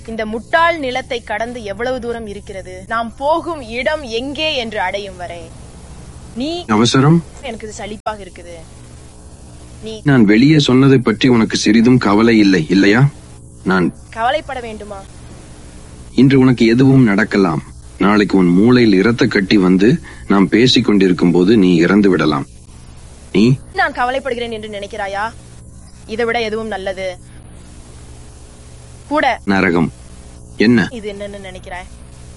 இந்த முட்டாள் நிலத்தை கடந்து எவ்வளவு தூரம் இருக்கிறது நாம் போகும் இடம் எங்கே என்று அடையும் வரை நீ அவசரம் எனக்கு இது சலிப்பாக இருக்குது நீ நான் வெளியே சொன்னதை பற்றி உனக்கு சிறிதும் கவலை இல்லை இல்லையா நான் கவலைப்பட வேண்டுமா இன்று உனக்கு எதுவும் நடக்கலாம் நாளைக்கு உன் மூளையில் இரத்த கட்டி வந்து நாம் பேசிக் கொண்டிருக்கும் போது நீ இறந்து விடலாம் நீ நான் கவலைப்படுகிறேன் என்று நினைக்கிறாயா இதை விட எதுவும் நல்லது கூட நரகம் என்ன இது என்னன்னு நினைக்கிறாய்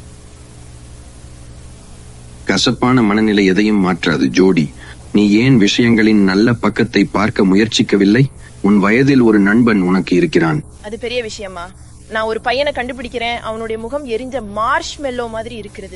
கசப்பான மனநிலை எதையும் மாற்றாது ஜோடி நீ ஏன் விஷயங்களின் நல்ல பக்கத்தை பார்க்க முயற்சிக்கவில்லை உன் வயதில் ஒரு நண்பன் உனக்கு இருக்கிறான் அது பெரிய விஷயமா நான் ஒரு பையனை கண்டுபிடிக்கிறேன் அவனுடைய முகம் எரிஞ்ச மார்ஷ் மெல்லோ மாதிரி இருக்கிறது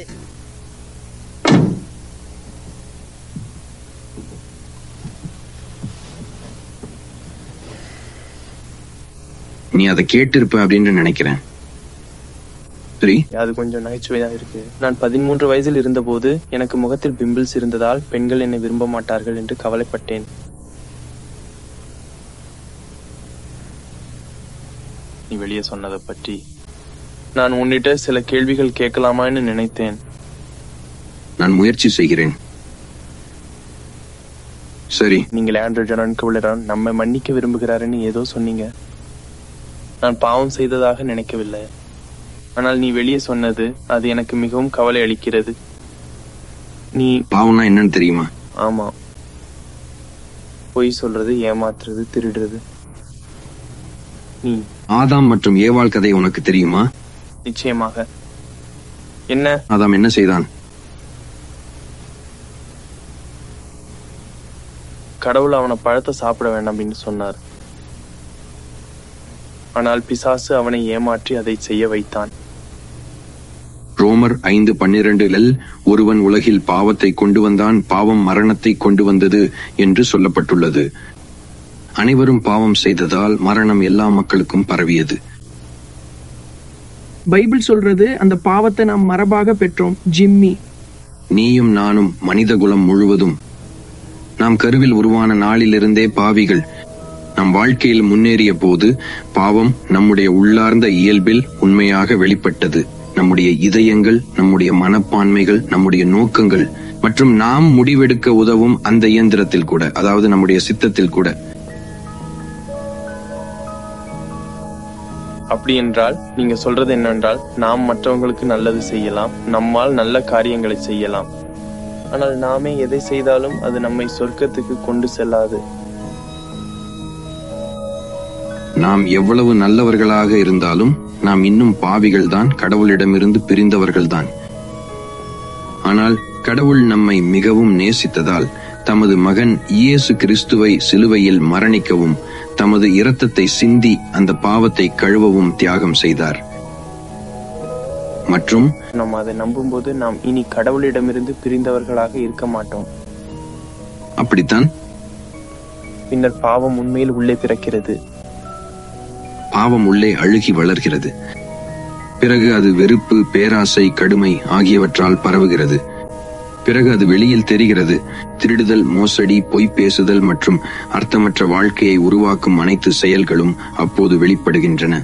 நீ அதை கேட்டிருப்ப அப்படின்னு நினைக்கிறேன் சரி அது கொஞ்சம் நகைச்சுவையா இருக்கு நான் பதிமூன்று வயதில் இருந்தபோது எனக்கு முகத்தில் பிம்பிள்ஸ் இருந்ததால் பெண்கள் என்னை விரும்ப மாட்டார்கள் என்று கவலைப்பட்டேன் நீ வெளியே சொன்னதை பற்றி நான் உன்னிட்ட சில கேள்விகள் கேட்கலாமான்னு நினைத்தேன் நான் முயற்சி செய்கிறேன் சரி நீங்கள் ஆண்ட்ரூ ஜனான் கவுலரான் நம்மை மன்னிக்க விரும்புகிறாருன்னு ஏதோ சொன்னீங்க நான் பாவம் செய்ததாக நினைக்கவில்லை ஆனால் நீ வெளியே சொன்னது அது எனக்கு மிகவும் கவலை அளிக்கிறது நீ பாவம்னா என்னன்னு தெரியுமா ஆமா பொய் சொல்றது ஏமாத்துறது திருடுறது நீ ஆதாம் மற்றும் ஏவாள் கதை உனக்கு தெரியுமா நிச்சயமாக என்ன ஆதாம் என்ன செய்தான் கடவுள் அவனை பழத்தை சாப்பிட வேண்டாம் அப்படின்னு சொன்னார் ஆனால் பிசாசு அவனை ஏமாற்றி அதை செய்ய வைத்தான் ரோமர் ஐந்து பன்னிரண்டில் ஒருவன் உலகில் பாவத்தை கொண்டு வந்தான் பாவம் மரணத்தை கொண்டு வந்தது என்று சொல்லப்பட்டுள்ளது அனைவரும் பாவம் செய்ததால் மரணம் எல்லா மக்களுக்கும் பரவியது பைபிள் சொல்றது அந்த பாவத்தை நாம் மரபாக பெற்றோம் ஜிம்மி நீயும் நானும் மனித குலம் முழுவதும் நாம் கருவில் உருவான நாளிலிருந்தே பாவிகள் நம் வாழ்க்கையில் முன்னேறிய போது பாவம் நம்முடைய உள்ளார்ந்த இயல்பில் உண்மையாக வெளிப்பட்டது நம்முடைய இதயங்கள் நம்முடைய மனப்பான்மைகள் நம்முடைய நோக்கங்கள் மற்றும் நாம் முடிவெடுக்க உதவும் அந்த இயந்திரத்தில் கூட அதாவது நம்முடைய சித்தத்தில் கூட அப்படி என்றால் நீங்க சொல்றது என்னவென்றால் நாம் மற்றவங்களுக்கு நல்லது செய்யலாம் நம்மால் நல்ல காரியங்களை செய்யலாம் ஆனால் நாமே எதை செய்தாலும் அது நம்மை சொர்க்கத்துக்கு கொண்டு செல்லாது நாம் எவ்வளவு நல்லவர்களாக இருந்தாலும் நாம் இன்னும் பாவிகள்தான் கடவுளிடமிருந்து பிரிந்தவர்கள்தான் ஆனால் கடவுள் நம்மை மிகவும் நேசித்ததால் தமது மகன் இயேசு கிறிஸ்துவை சிலுவையில் மரணிக்கவும் தமது இரத்தத்தை சிந்தி அந்த பாவத்தை கழுவவும் தியாகம் செய்தார் மற்றும் நாம் அதை நம்பும்போது நாம் இனி கடவுளிடமிருந்து பிரிந்தவர்களாக இருக்க மாட்டோம் அப்படித்தான் பின்னர் பாவம் உண்மையில் உள்ளே பிறக்கிறது பாவம் உள்ளே அழுகி வளர்கிறது பிறகு அது வெறுப்பு பேராசை கடுமை ஆகியவற்றால் பரவுகிறது பிறகு அது வெளியில் தெரிகிறது திருடுதல் மோசடி பொய் பேசுதல் மற்றும் அர்த்தமற்ற வாழ்க்கையை உருவாக்கும் அனைத்து செயல்களும் அப்போது வெளிப்படுகின்றன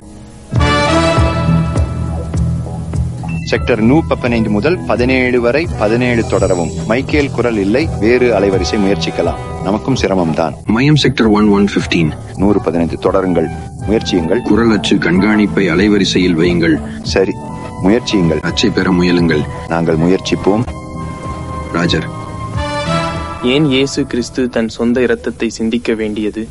செக்டர் நூ பதினைந்து முதல் பதினேழு வரை பதினேழு தொடரவும் மைக்கேல் குரல் இல்லை வேறு அலைவரிசை முயற்சிக்கலாம் நமக்கும் சிரமம்தான் மயம் செக்டர் ஒன் ஒன் பிப்டீன் நூறு பதினைந்து தொடருங்கள் முயற்சியுங்கள் குரல் அச்சு கண்காணிப்பை அலைவரிசையில் வையுங்கள் சரி முயற்சியுங்கள் அச்சை பெற முயலுங்கள் நாங்கள் முயற்சிப்போம் ராஜர் ஏன் இயேசு கிறிஸ்து தன் சொந்த இரத்தத்தை சிந்திக்க வேண்டியது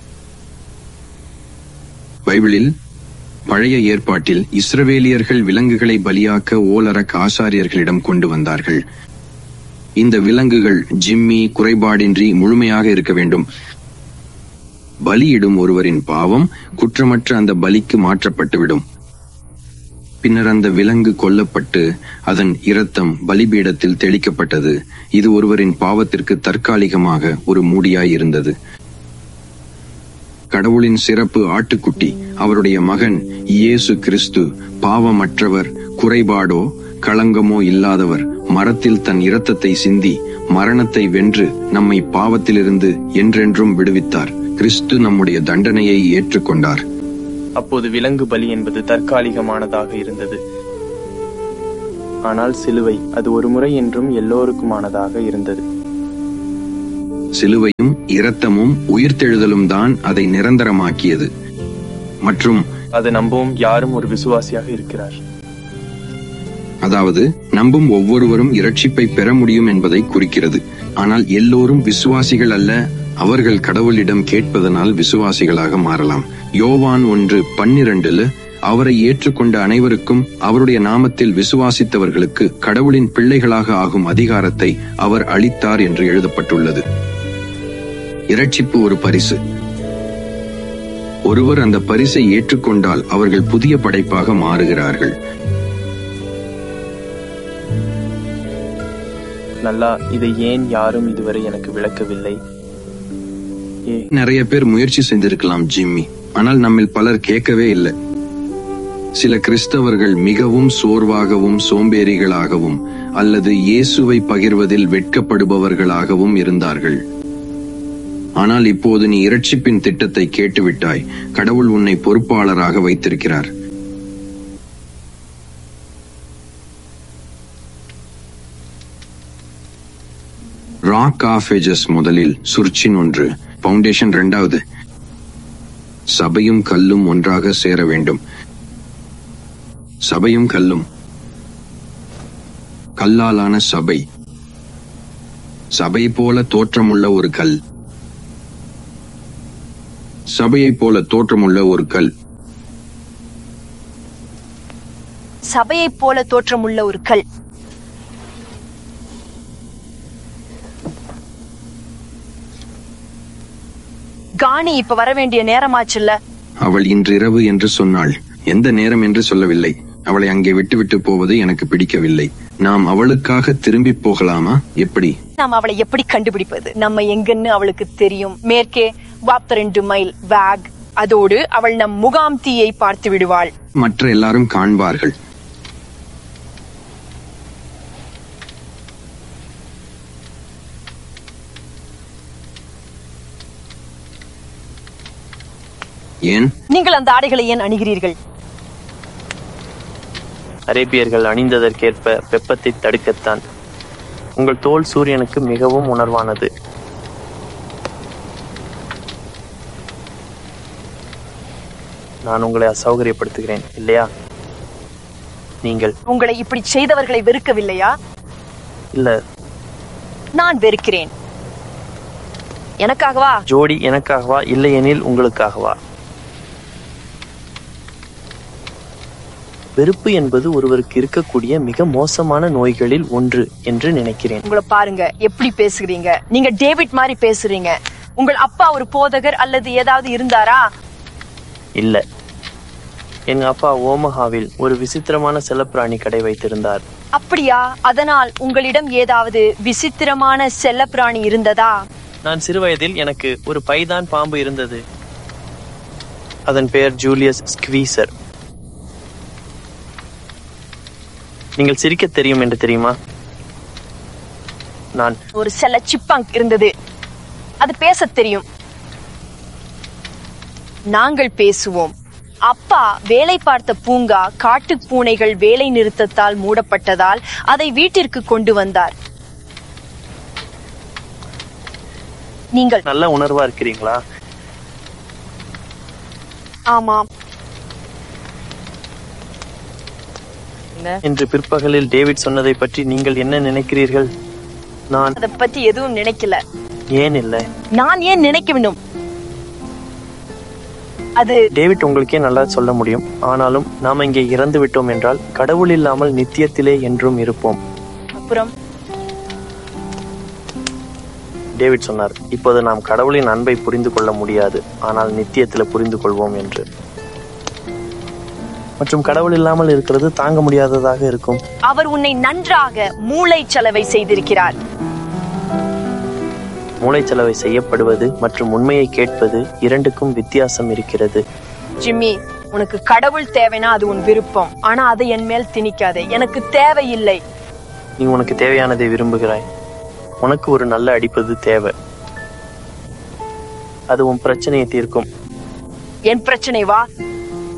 பைபிளில் பழைய ஏற்பாட்டில் இஸ்ரவேலியர்கள் விலங்குகளை பலியாக்க ஓலரக் ஆசாரியர்களிடம் கொண்டு வந்தார்கள் இந்த விலங்குகள் ஜிம்மி குறைபாடின்றி முழுமையாக இருக்க வேண்டும் பலியிடும் ஒருவரின் பாவம் குற்றமற்ற அந்த பலிக்கு மாற்றப்பட்டுவிடும் பின்னர் அந்த விலங்கு கொல்லப்பட்டு அதன் இரத்தம் பலிபீடத்தில் தெளிக்கப்பட்டது இது ஒருவரின் பாவத்திற்கு தற்காலிகமாக ஒரு மூடியாய் இருந்தது கடவுளின் சிறப்பு ஆட்டுக்குட்டி அவருடைய மகன் இயேசு கிறிஸ்து பாவமற்றவர் குறைபாடோ களங்கமோ இல்லாதவர் மரத்தில் தன் இரத்தத்தை சிந்தி மரணத்தை வென்று நம்மை பாவத்திலிருந்து என்றென்றும் விடுவித்தார் கிறிஸ்து நம்முடைய தண்டனையை ஏற்றுக்கொண்டார் அப்போது விலங்கு பலி என்பது தற்காலிகமானதாக இருந்தது ஆனால் சிலுவை அது ஒரு முறை என்றும் எல்லோருக்குமானதாக இருந்தது சிலுவையும் இரத்தமும் உயிர்த்தெழுதலும் தான் அதை நிரந்தரமாக்கியது மற்றும் அதை நம்பவும் யாரும் ஒரு விசுவாசியாக இருக்கிறார் அதாவது நம்பும் ஒவ்வொருவரும் இரட்சிப்பை பெற முடியும் என்பதை குறிக்கிறது ஆனால் எல்லோரும் விசுவாசிகள் அல்ல அவர்கள் கடவுளிடம் கேட்பதனால் விசுவாசிகளாக மாறலாம் யோவான் ஒன்று பன்னிரண்டுல அவரை ஏற்றுக்கொண்ட அனைவருக்கும் அவருடைய நாமத்தில் விசுவாசித்தவர்களுக்கு கடவுளின் பிள்ளைகளாக ஆகும் அதிகாரத்தை அவர் அளித்தார் என்று எழுதப்பட்டுள்ளது இரட்சிப்பு ஒரு பரிசு ஒருவர் அந்த பரிசை ஏற்றுக்கொண்டால் அவர்கள் புதிய படைப்பாக மாறுகிறார்கள் நல்லா இதை ஏன் யாரும் இதுவரை எனக்கு விளக்கவில்லை ஏ நிறைய பேர் முயற்சி செஞ்சிருக்கலாம் ஜிம்மி ஆனால் நம்மில் பலர் கேட்கவே இல்லை சில கிறிஸ்தவர்கள் மிகவும் சோர்வாகவும் சோம்பேறிகளாகவும் அல்லது இயேசுவை பகிர்வதில் வெட்கப்படுபவர்களாகவும் இருந்தார்கள் ஆனால் இப்போது நீ இரட்சிப்பின் திட்டத்தை கேட்டுவிட்டாய் கடவுள் உன்னை பொறுப்பாளராக வைத்திருக்கிறார் ராக் ஆஃப் எஜஸ் முதலில் சுர்ச்சின் ஒன்று பவுண்டேஷன் இரண்டாவது சபையும் கல்லும் ஒன்றாக சேர வேண்டும் சபையும் கல்லும் கல்லாலான சபை சபை போல தோற்றமுள்ள ஒரு கல் சபையைப் போல தோற்றமுள்ள ஒரு கல் சபையைப் போல தோற்றமுள்ள ஒரு கல் காணி இப்ப வர வேண்டிய நேரமாச்சுல்ல அவள் இன்றிரவு என்று சொன்னாள் எந்த நேரம் என்று சொல்லவில்லை அவளை அங்கே விட்டுவிட்டு போவது எனக்கு பிடிக்கவில்லை நாம் அவளுக்காக திரும்பி போகலாமா எப்படி நாம் அவளை எப்படி கண்டுபிடிப்பது நம்ம எங்கன்னு அவளுக்கு தெரியும் மேற்கே வாப்தரெண்டு மைல் வேக் அதோடு அவள் நம் முகாம் தீயை பார்த்து விடுவாள் மற்ற எல்லாரும் காண்பார்கள் ஏன் நீங்கள் அந்த ஆடைகளை ஏன் அணிகிறீர்கள் அரேபியர்கள் அணிந்ததற்கேற்ப வெப்பத்தை தடுக்கத்தான் உங்கள் தோல் சூரியனுக்கு மிகவும் உணர்வானது நான் உங்களை அசௌகரியப்படுத்துகிறேன் இல்லையா நீங்கள் உங்களை இப்படி செய்தவர்களை வெறுக்கவில்லையா இல்ல நான் வெறுக்கிறேன் எனக்காகவா ஜோடி எனக்காகவா இல்லையெனில் உங்களுக்காகவா வெறுப்பு என்பது ஒருவருக்கு இருக்கக்கூடிய மிக மோசமான நோய்களில் ஒன்று என்று நினைக்கிறேன் உங்களை பாருங்க எப்படி பேசுறீங்க நீங்க டேவிட் மாதிரி பேசுறீங்க உங்கள் அப்பா ஒரு போதகர் அல்லது ஏதாவது இருந்தாரா இல்ல எங்க அப்பா ஓமஹாவில் ஒரு விசித்திரமான செல்லப்பிராணி கடை வைத்திருந்தார் அப்படியா அதனால் உங்களிடம் ஏதாவது விசித்திரமான செல்லப்பிராணி இருந்ததா நான் சிறுவயதில் எனக்கு ஒரு பைதான் பாம்பு இருந்தது அதன் பெயர் ஜூலியஸ் ஸ்குவீசர் நீங்கள் சிரிக்க தெரியும் என்று தெரியுமா நான் ஒரு செல்ல சிப்பாங்க் இருந்தது அது பேசத் தெரியும் நாங்கள் பேசுவோம் அப்பா வேலை பார்த்த பூங்கா காட்டுப் பூனைகள் வேலை நிறுத்தத்தால் மூடப்பட்டதால் அதை வீட்டிற்கு கொண்டு வந்தார் நீங்கள் நல்ல உணர்வா இருக்கிறீங்களா ஆமாம் இன்று பிற்பகலில் டேவிட் சொன்னதை பற்றி நீங்கள் என்ன நினைக்கிறீர்கள் நான் அதை பத்தி எதுவும் நினைக்கல ஏன் இல்லை நான் ஏன் நினைக்க வேண்டும் அது டேவிட் உங்களுக்கே நல்லா சொல்ல முடியும் ஆனாலும் நாம் இங்கே இறந்து விட்டோம் என்றால் கடவுள் இல்லாமல் நித்தியத்திலே என்றும் இருப்போம் அப்புறம் டேவிட் சொன்னார் இப்போது நாம் கடவுளின் அன்பை புரிந்து கொள்ள முடியாது ஆனால் நித்தியத்தில் புரிந்து கொள்வோம் என்று மற்றும் கடவுள் இல்லாமல் இருக்கிறது தாங்க முடியாததாக இருக்கும் அவர் உன்னை நன்றாக மூளை செலவை செய்திருக்கிறார் மூளைச்சலவை செய்யப்படுவது மற்றும் உண்மையை கேட்பது இரண்டுக்கும் வித்தியாசம் இருக்கிறது ஜிம்மி உனக்கு கடவுள் தேவைனா அது உன் விருப்பம் ஆனா அதை என் மேல் திணிக்காதே எனக்கு தேவையில்லை நீ உனக்கு தேவையானதை விரும்புகிறாய் உனக்கு ஒரு நல்ல அடிப்பது தேவை அது உன் பிரச்சனையை தீர்க்கும் என் பிரச்சனை வா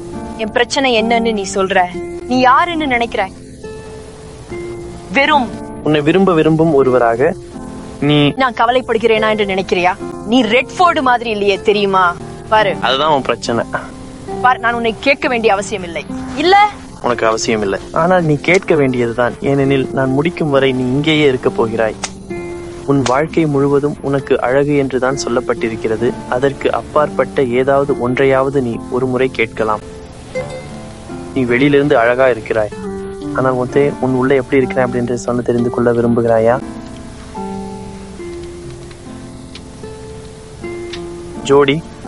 என் பிரச்சனை என்னன்னு நீ சொல்ற நீ யாருன்னு நினைக்கிற வெறும் உன்னை விரும்ப விரும்பும் ஒருவராக நீ நான் கவலைப்படுகிறேனா என்று நினைக்கிறியா நீ ரெட்ஃபோர்டு மாதிரி இல்லையே தெரியுமா பாரு அதுதான் உன் பிரச்சனை பாரு நான் உன்னை கேட்க வேண்டிய அவசியம் இல்லை இல்ல உனக்கு அவசியம் இல்லை ஆனால் நீ கேட்க வேண்டியதுதான் ஏனெனில் நான் முடிக்கும் வரை நீ இங்கேயே இருக்க போகிறாய் உன் வாழ்க்கை முழுவதும் உனக்கு அழகு என்றுதான் சொல்லப்பட்டிருக்கிறது அதற்கு அப்பாற்பட்ட ஏதாவது ஒன்றையாவது நீ ஒரு முறை கேட்கலாம் நீ வெளியிலிருந்து அழகா இருக்கிறாய் ஆனால் முத்தே உன் உள்ள எப்படி இருக்கிறாய் அப்படின்ற சொன்ன தெரிந்து கொள்ள விரும்புகிறாயா ஜோடி